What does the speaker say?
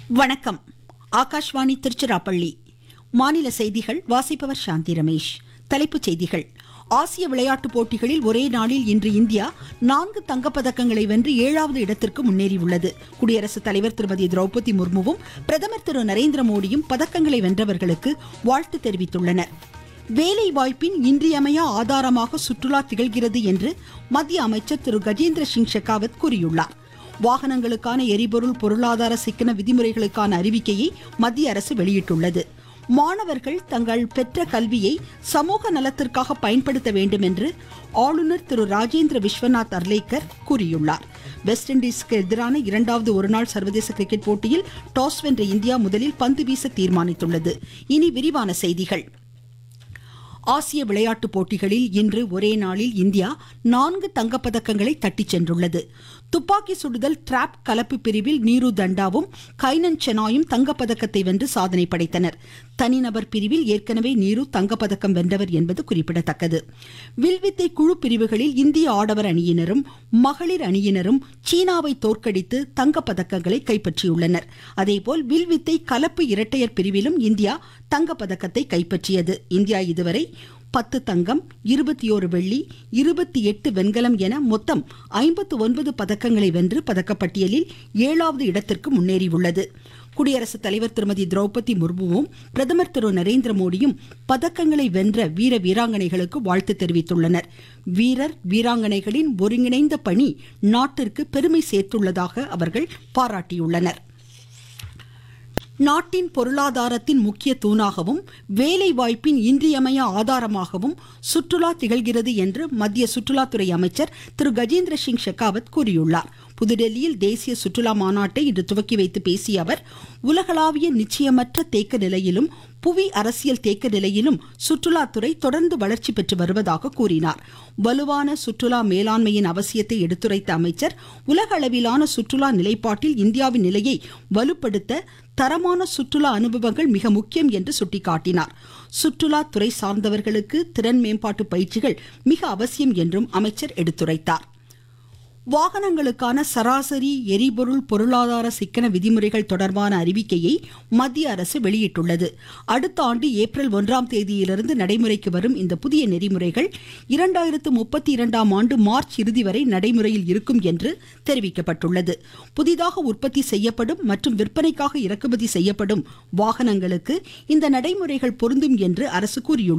வணக்கம் ஆகாஷ்வாணி திருச்சிராப்பள்ளி மாநில செய்திகள் வாசிப்பவர் சாந்தி ரமேஷ் தலைப்புச் செய்திகள் ஆசிய விளையாட்டுப் போட்டிகளில் ஒரே நாளில் இன்று இந்தியா நான்கு தங்கப்பதக்கங்களை வென்று ஏழாவது இடத்திற்கு முன்னேறியுள்ளது குடியரசுத் தலைவர் திருமதி திரௌபதி முர்முவும் பிரதமர் திரு நரேந்திர மோடியும் பதக்கங்களை வென்றவர்களுக்கு வாழ்த்து தெரிவித்துள்ளனர் வேலை வாய்ப்பின் இன்றியமையா ஆதாரமாக சுற்றுலா திகழ்கிறது என்று மத்திய அமைச்சர் திரு கஜேந்திர சிங் ஷெகாவத் கூறியுள்ளார் வாகனங்களுக்கான எரிபொருள் பொருளாதார சிக்கன விதிமுறைகளுக்கான அறிவிக்கையை மத்திய அரசு வெளியிட்டுள்ளது மாணவர்கள் தங்கள் பெற்ற கல்வியை சமூக நலத்திற்காக பயன்படுத்த வேண்டும் என்று ஆளுநர் திரு ராஜேந்திர விஸ்வநாத் அர்லேக்கர் கூறியுள்ளார் வெஸ்ட் இண்டீஸுக்கு எதிரான இரண்டாவது ஒருநாள் சர்வதேச கிரிக்கெட் போட்டியில் டாஸ் வென்ற இந்தியா முதலில் பந்து வீச தீர்மானித்துள்ளது இனி விரிவான செய்திகள் ஆசிய விளையாட்டுப் போட்டிகளில் இன்று ஒரே நாளில் இந்தியா நான்கு தங்கப்பதக்கங்களை தட்டிச் சென்றுள்ளது துப்பாக்கி சுடுதல் டிராப் கலப்பு பிரிவில் நீரு தண்டாவும் கைனன் செனாயும் தங்கப்பதக்கத்தை வென்று சாதனை படைத்தனர் தனிநபர் பிரிவில் ஏற்கனவே நீரு தங்கப்பதக்கம் வென்றவர் என்பது குறிப்பிடத்தக்கது வில்வித்தை குழு பிரிவுகளில் இந்திய ஆடவர் அணியினரும் மகளிர் அணியினரும் சீனாவை தோற்கடித்து தங்கப்பதக்கங்களை கைப்பற்றியுள்ளனர் அதேபோல் வில்வித்தை கலப்பு இரட்டையர் பிரிவிலும் இந்தியா தங்கப்பதக்கத்தை கைப்பற்றியது இந்தியா இதுவரை பத்து தங்கம் இருபத்தி ஓரு வெள்ளி இருபத்தி எட்டு வெண்கலம் என மொத்தம் ஐம்பத்து ஒன்பது பதக்கங்களை வென்று பதக்கப்பட்டியலில் ஏழாவது இடத்திற்கு முன்னேறியுள்ளது குடியரசுத் தலைவர் திருமதி திரௌபதி முர்முவும் பிரதமர் திரு நரேந்திர மோடியும் பதக்கங்களை வென்ற வீர வீராங்கனைகளுக்கு வாழ்த்து தெரிவித்துள்ளனர் வீரர் வீராங்கனைகளின் ஒருங்கிணைந்த பணி நாட்டிற்கு பெருமை சேர்த்துள்ளதாக அவர்கள் பாராட்டியுள்ளனர் நாட்டின் பொருளாதாரத்தின் முக்கிய தூணாகவும் வேலை வாய்ப்பின் இன்றியமைய ஆதாரமாகவும் சுற்றுலா திகழ்கிறது என்று மத்திய சுற்றுலாத்துறை அமைச்சர் திரு கஜேந்திர சிங் ஷெகாவத் கூறியுள்ளார் புதுடெல்லியில் தேசிய சுற்றுலா மாநாட்டை இன்று துவக்கி வைத்து பேசிய அவர் உலகளாவிய நிச்சயமற்ற தேக்க நிலையிலும் புவி அரசியல் தேக்க நிலையிலும் சுற்றுலாத்துறை தொடர்ந்து வளர்ச்சி பெற்று வருவதாக கூறினார் வலுவான சுற்றுலா மேலாண்மையின் அவசியத்தை எடுத்துரைத்த அமைச்சர் உலக அளவிலான சுற்றுலா நிலைப்பாட்டில் இந்தியாவின் நிலையை வலுப்படுத்த தரமான சுற்றுலா அனுபவங்கள் மிக முக்கியம் என்று சுட்டிக்காட்டினார் சுற்றுலா துறை சார்ந்தவர்களுக்கு திறன் மேம்பாட்டு பயிற்சிகள் மிக அவசியம் என்றும் அமைச்சர் எடுத்துரைத்தார் வாகனங்களுக்கான சராசரி எரிபொருள் பொருளாதார சிக்கன விதிமுறைகள் தொடர்பான அறிவிக்கையை மத்திய அரசு வெளியிட்டுள்ளது அடுத்த ஆண்டு ஏப்ரல் ஒன்றாம் தேதியிலிருந்து நடைமுறைக்கு வரும் இந்த புதிய நெறிமுறைகள் இரண்டாயிரத்து முப்பத்தி இரண்டாம் ஆண்டு மார்ச் இறுதி வரை நடைமுறையில் இருக்கும் என்று தெரிவிக்கப்பட்டுள்ளது புதிதாக உற்பத்தி செய்யப்படும் மற்றும் விற்பனைக்காக இறக்குமதி செய்யப்படும் வாகனங்களுக்கு இந்த நடைமுறைகள் பொருந்தும் என்று அரசு கூறியுள்ளது